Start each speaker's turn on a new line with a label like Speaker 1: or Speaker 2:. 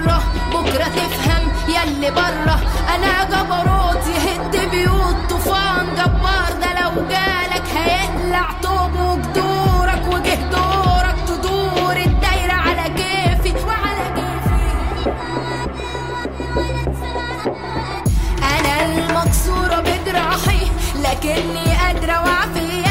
Speaker 1: بره بكرة تفهم ياللي بره أنا جبروت يهد بيوت طوفان جبار ده لو جالك هيقلع طوب وجدورك وجه دورك تدور الدايرة على كيفي وعلى كيفي أنا المكسورة بجراحي لكني قادرة وعافية